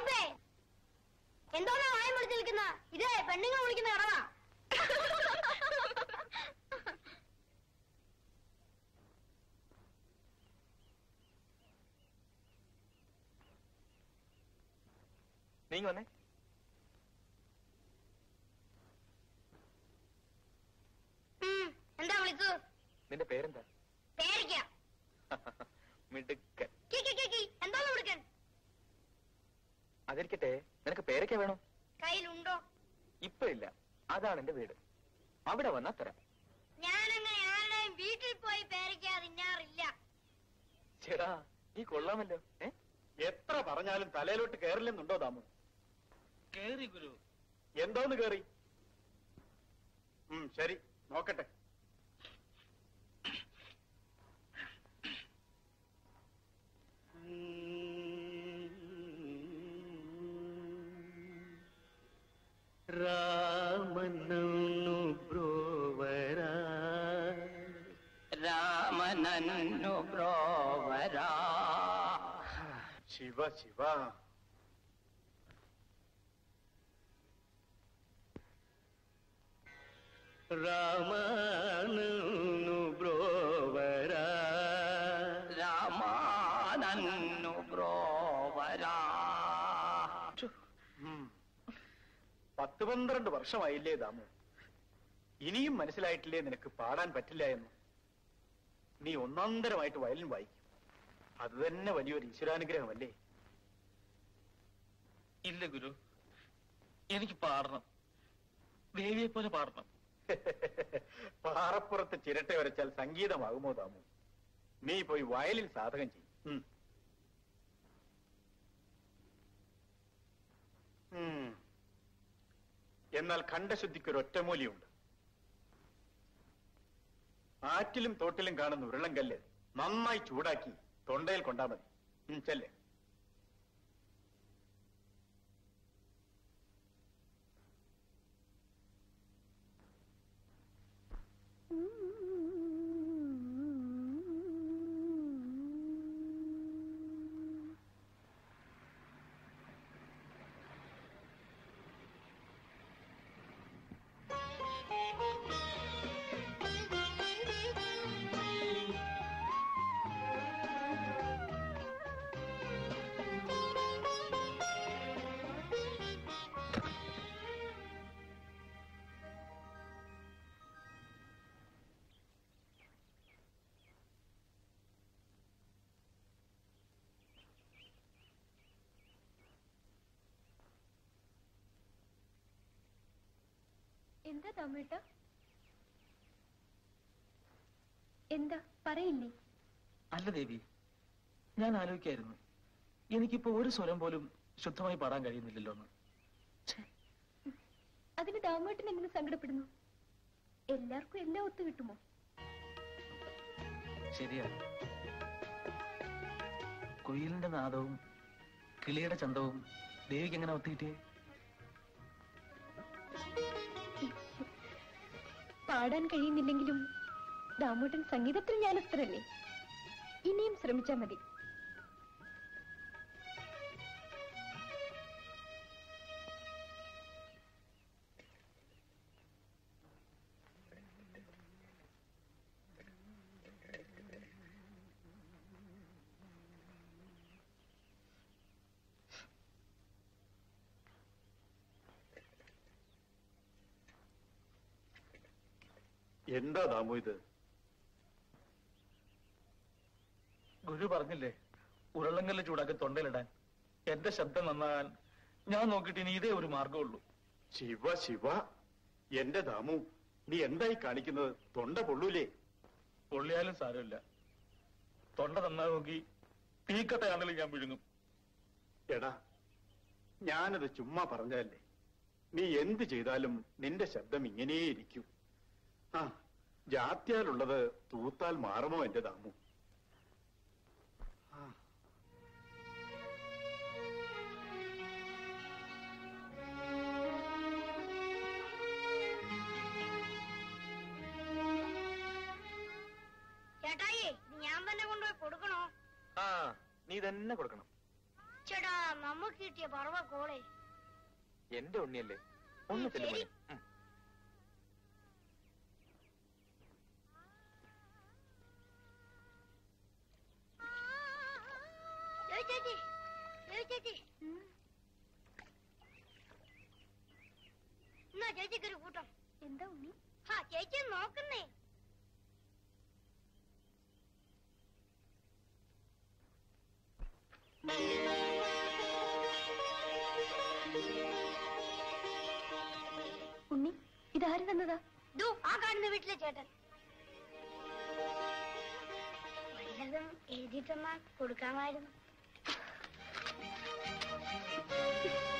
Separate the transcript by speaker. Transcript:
Speaker 1: സായിപ്പേ എന്തോന്നാ വായം വിളിച്ചു നിൽക്കുന്ന ഇതേ പെണ്ണുങ്ങൾ വിളിക്കുന്ന കടവാ
Speaker 2: നീങ്ങി വന്നേ
Speaker 1: ഉം, എന്താ വിളിച്ചത്
Speaker 2: നിന്റെ പേരെന്താ
Speaker 1: പേരിക്ക
Speaker 2: മിടുക്കൻ
Speaker 1: കി, കി, കി, കി. എന്തോന്ന് വിളിക്കാൻ
Speaker 2: അതിരിക്കട്ടെ നിനക്ക് പേരൊക്കെ വേണോ
Speaker 1: കയ്യിലുണ്ടോ
Speaker 2: ഇപ്പൊ ഇല്ല അതാണ് എന്റെ വീട് അവിടെ വന്നാ തരാം
Speaker 1: ഞാനങ്ങനെ ആരുടെയും വീട്ടിൽ പോയി പേരയ്ക്കാ തിന്നാറില്ല
Speaker 2: ചേടാ നീ കൊള്ളാമല്ലോ ഏ
Speaker 3: എത്ര പറഞ്ഞാലും തലയിലോട്ട് കയറില്ലെന്നുണ്ടോ ദാമു
Speaker 4: കേറി ഗുരു
Speaker 3: എന്തോന്ന് കേറി ഉം ശരി നോക്കട്ടെ
Speaker 4: రామనన్ను బ్రోవరా రామనన్ను బ్రోవరా
Speaker 3: ശിവ ശിവ
Speaker 4: రామనన్ను బ్రోవరా రామానన్ను బ్రోవరా
Speaker 3: ഉം. പത്ത് പന്ത്രണ്ട് വർഷമായില്ലേ ദാമു ഇനിയും മനസ്സിലായിട്ടില്ലേ നിനക്ക് പാടാൻ പറ്റില്ല എന്ന് നീ ഒന്നാന്തരമായിട്ട് വയലിൻ വായിക്കും അത് തന്നെ വലിയൊരു ഈശ്വരാനുഗ്രഹമല്ലേ
Speaker 4: ഇല്ല ഗുരു എനിക്ക് പാടണം ദേവിയെ പോലെ പാടണം
Speaker 3: പാറപ്പുറത്ത് ചിരട്ട വരച്ചാൽ സംഗീതമാകുമോ ദാമു നീ പോയി വയലിൽ സാധകം ചെയ്യും ഉം. ഉം. എന്നാൽ ഖണ്ഡശുദ്ധിക്ക് ഒരു ഒറ്റമൂലിയുണ്ട് ആറ്റിലും തോട്ടിലും കാണുന്ന ഉരുളങ്കല്ല് നന്നായി ചൂടാക്കി തൊണ്ടയിൽ കൊണ്ടാ മതി ഉം, ചെല്ലേ
Speaker 5: എന്താ തമ്മേട്ട എന്താ പറയില്ലേ
Speaker 4: അല്ല ദേവി ഞാൻ ആലോചിക്കായിരുന്നു എനിക്കിപ്പോ ഒരു സ്വരം പോലും ശുദ്ധമായി പാടാൻ കഴിയുന്നില്ലല്ലോ എന്ന്
Speaker 5: അതിന് ദാമേട്ടൻ എങ്ങനെ സങ്കടപ്പെടുന്നു എല്ലാവർക്കും എല്ലാം ഒത്തു കിട്ടുമോ
Speaker 4: ശരിയാ കുയിലിന്റെ നാദവും കിളിയുടെ ചന്തവും ദേവിക്ക് എങ്ങനെ ഒത്തിയിട്ടേ
Speaker 5: പാടാൻ കഴിയുന്നില്ലെങ്കിലും ദാമോട്ടൻ സംഗീതത്തിൽ ജ്ഞാനസ്ഥരല്ലേ ഇനിയും ശ്രമിച്ചാ മതി
Speaker 3: എന്താ ദാമു ഇത്
Speaker 4: ഗുരു പറഞ്ഞില്ലേ ഉരുളങ്കല്ല് ചൂടാക്കി തൊണ്ടയിലിടാൻ എന്റെ ശബ്ദം നന്നാകാൻ ഞാൻ നോക്കിയിട്ട് ഇനി ഇതേ ഒരു മാർഗമുള്ളൂ
Speaker 3: ശിവ ശിവ എന്റെ ദാമു നീ എന്തായി കാണിക്കുന്നത് തൊണ്ട പൊള്ളൂലേ
Speaker 4: പൊള്ളിയാലും സാരമില്ല തൊണ്ട നന്നാ നോക്കി തീക്കട്ടയാണെങ്കിലും ഞാൻ വിഴുങ്ങും
Speaker 3: എടാ ഞാനത് ചുമ്മാ പറഞ്ഞതല്ലേ നീ എന്ത് ചെയ്താലും നിന്റെ ശബ്ദം ഇങ്ങനേ ഇരിക്കൂ ആ ജാത്യാലുള്ളത് തൂത്താൽ മാറുമോ എന്റെ ദാമു ആ.
Speaker 1: ചേട്ടായി ഇത് ഞാൻ തന്നെ കൊണ്ടുപോയി കൊടുക്കണോ
Speaker 2: ആ നീ തന്നെ കൊടുക്കണം
Speaker 1: ചേടാ നമുക്ക് കിട്ടിയ പറവ കോളേ
Speaker 2: എന്റെ ഉണ്ണിയല്ലേ ഒന്ന് ചെല്ലു മോനെ ഉം.
Speaker 1: ദേവി ചേച്ചി ദേവി ചേച്ചി എന്നാ ചേച്ചിക്ക് ഒരു കൂട്ടം
Speaker 5: എന്താ ഉണ്ണി
Speaker 1: ഹാ ചേച്ചി ഒന്ന് നോക്കുന്നേ
Speaker 5: ഉണ്ണി ഇതാര് തന്നതാ
Speaker 1: ദൂ ആ കാണുന്ന വീട്ടിലെ ചേട്ടൻ വല്ലതും എഴുതിയിട്ടെന്നാ കൊടുക്കാമായിരുന്നു